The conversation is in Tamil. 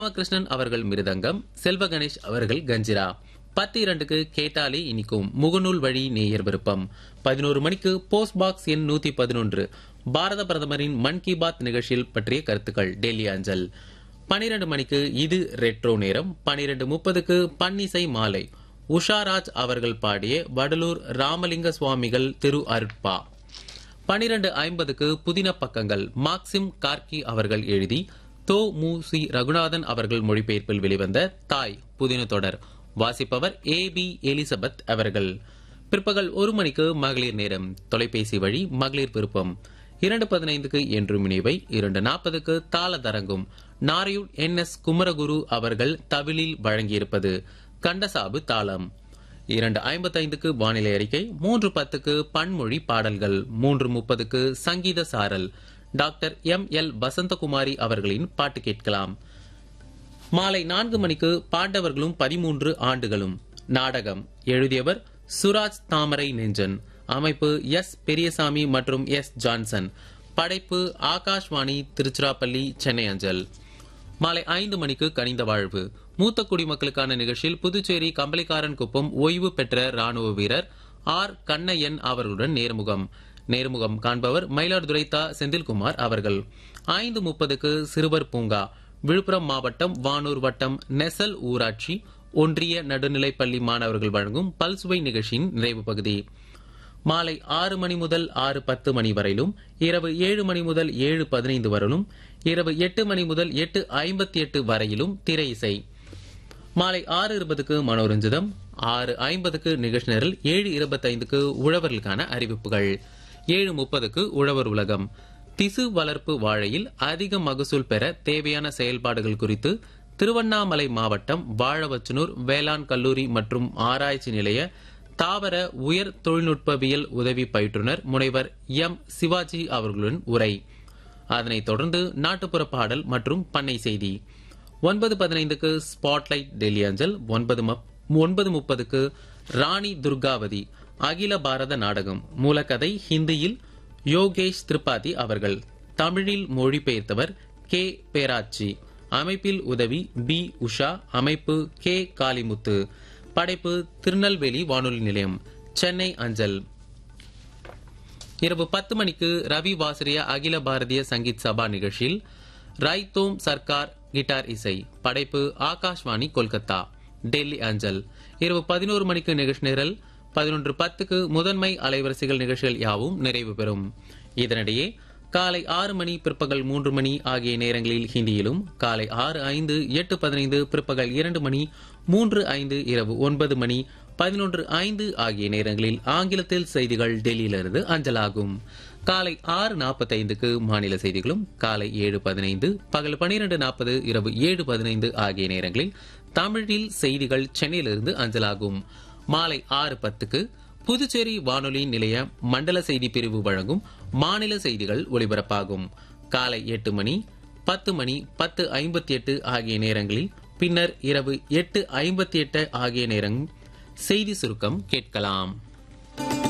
ராமகிருஷ்ணன் அவர்கள் மிருதங்கம் செல்வ கணேஷ் அவர்கள் கஞ்சிரா பத்து இரண்டுக்கு கேட்டாலே இனிக்கும் முகநூல் வழி நேயர் விருப்பம் பதினோரு மணிக்கு போஸ்ட் பாக்ஸ் எண் நூத்தி பதினொன்று பாரத பிரதமரின் மன் கி பாத் நிகழ்ச்சியில் பற்றிய கருத்துக்கள் டெல்லி அஞ்சல் பனிரெண்டு மணிக்கு இது ரெட்ரோ நேரம் பனிரெண்டு முப்பதுக்கு பன்னிசை மாலை உஷாராஜ் அவர்கள் பாடிய வடலூர் ராமலிங்க சுவாமிகள் திரு அருட்பா பனிரெண்டு ஐம்பதுக்கு புதின பக்கங்கள் மார்க்சிம் கார்கி அவர்கள் எழுதி தோ மு சி ரகுநாதன் அவர்கள் மொழிபெயர்ப்பில் வெளிவந்த தாய் புதின தொடர் வாசிப்பவர் ஏ பி எலிசபெத் அவர்கள் பிற்பகல் ஒரு மணிக்கு மகளிர் நேரம் தொலைபேசி வழி மகளிர் விருப்பம் இரண்டு பதினைந்துக்கு என்று நினைவை இரண்டு நாற்பதுக்கு தாள தரங்கும் நாரையூர் என் எஸ் குமரகுரு அவர்கள் தவிலில் வழங்கியிருப்பது கண்டசாபு தாளம் இரண்டு ஐம்பத்தைந்துக்கு வானிலை அறிக்கை மூன்று பத்துக்கு பன்மொழி பாடல்கள் மூன்று முப்பதுக்கு சங்கீத சாரல் டாக்டர் எம் எல் வசந்தகுமாரி அவர்களின் பாட்டு கேட்கலாம் மாலை நான்கு மணிக்கு பாண்டவர்களும் பதிமூன்று ஆண்டுகளும் நாடகம் எழுதியவர் சுராஜ் தாமரை நெஞ்சன் அமைப்பு எஸ் பெரியசாமி மற்றும் எஸ் ஜான்சன் படைப்பு ஆகாஷ்வாணி திருச்சிராப்பள்ளி சென்னை அஞ்சல் மாலை ஐந்து மணிக்கு கனிந்த வாழ்வு மூத்த குடிமக்களுக்கான நிகழ்ச்சியில் புதுச்சேரி கம்பளிக்காரன் குப்பம் ஓய்வு பெற்ற ராணுவ வீரர் ஆர் கண்ணையன் அவர்களுடன் நேர்முகம் நேர்முகம் காண்பவர் மயிலாடுதுறை தா செந்தில்குமார் அவர்கள் ஐந்து முப்பதுக்கு சிறுவர் பூங்கா விழுப்புரம் மாவட்டம் வானூர் வட்டம் நெசல் ஊராட்சி ஒன்றிய நடுநிலைப்பள்ளி மாணவர்கள் வழங்கும் பல்சுவை நிகழ்ச்சியின் நிறைவு பகுதி மாலை ஆறு மணி முதல் ஆறு பத்து மணி வரையிலும் இரவு ஏழு மணி முதல் ஏழு பதினைந்து வரையிலும் இரவு எட்டு மணி முதல் எட்டு ஐம்பத்தி எட்டு வரையிலும் திரை இசை மாலை ஆறு இருபதுக்கு மனோரஞ்சிதம் ஆறு ஐம்பதுக்கு நிகழ்ச்சி நேரில் ஏழு இருபத்தைந்துக்கு உழவர்களுக்கான அறிவிப்புகள் ஏழு முப்பதுக்கு உழவர் உலகம் திசு வளர்ப்பு வாழையில் அதிக மகசூல் பெற தேவையான செயல்பாடுகள் குறித்து திருவண்ணாமலை மாவட்டம் வாழவச்சனூர் வேளாண் கல்லூரி மற்றும் ஆராய்ச்சி நிலைய தாவர உயர் தொழில்நுட்பவியல் உதவி பயிற்றுனர் முனைவர் எம் சிவாஜி அவர்களுடன் உரை அதனைத் தொடர்ந்து நாட்டுப்புற பாடல் மற்றும் பண்ணை செய்தி ஒன்பது பதினைந்துக்கு ஸ்பாட்லைட் டெல்லி அஞ்சல் ஒன்பது ஒன்பது முப்பதுக்கு ராணி துர்காவதி அகில பாரத நாடகம் மூலக்கதை ஹிந்தியில் யோகேஷ் திரிபாதி அவர்கள் தமிழில் மொழிபெயர்த்தவர் கே பேராச்சி அமைப்பில் உதவி பி உஷா அமைப்பு கே காளிமுத்து படைப்பு திருநெல்வேலி வானொலி நிலையம் சென்னை அஞ்சல் இரவு பத்து மணிக்கு ரவி வாசிரிய அகில பாரதிய சங்கீத் சபா நிகழ்ச்சியில் ரைத்தோம் சர்க்கார் கிட்டார் இசை படைப்பு ஆகாஷ்வாணி கொல்கத்தா டெல்லி அஞ்சல் இரவு பதினோரு மணிக்கு நிகழ்ச்சி நிரல் பதினொன்று பத்துக்கு முதன்மை அலைவரிசைகள் நிகழ்ச்சிகள் யாவும் நிறைவு பெறும் இதனிடையே காலை ஆறு மணி பிற்பகல் மூன்று மணி ஆகிய நேரங்களில் ஹிந்தியிலும் காலை ஆறு ஐந்து எட்டு பதினைந்து பிற்பகல் இரண்டு மணி மூன்று ஐந்து இரவு ஒன்பது மணி பதினொன்று ஐந்து ஆகிய நேரங்களில் ஆங்கிலத்தில் செய்திகள் டெல்லியிலிருந்து அஞ்சலாகும் காலை ஆறு நாற்பத்தைந்துக்கு மாநில செய்திகளும் காலை ஏழு பதினைந்து பகல் பனிரெண்டு நாற்பது இரவு ஏழு பதினைந்து ஆகிய நேரங்களில் தமிழில் செய்திகள் சென்னையிலிருந்து அஞ்சலாகும் மாலை ஆறு பத்துக்கு புதுச்சேரி வானொலி நிலைய மண்டல செய்தி பிரிவு வழங்கும் மாநில செய்திகள் ஒலிபரப்பாகும் காலை எட்டு மணி பத்து மணி பத்து ஐம்பத்தி எட்டு ஆகிய நேரங்களில் பின்னர் இரவு எட்டு ஐம்பத்தி எட்டு ஆகிய நேரம் செய்தி சுருக்கம் கேட்கலாம்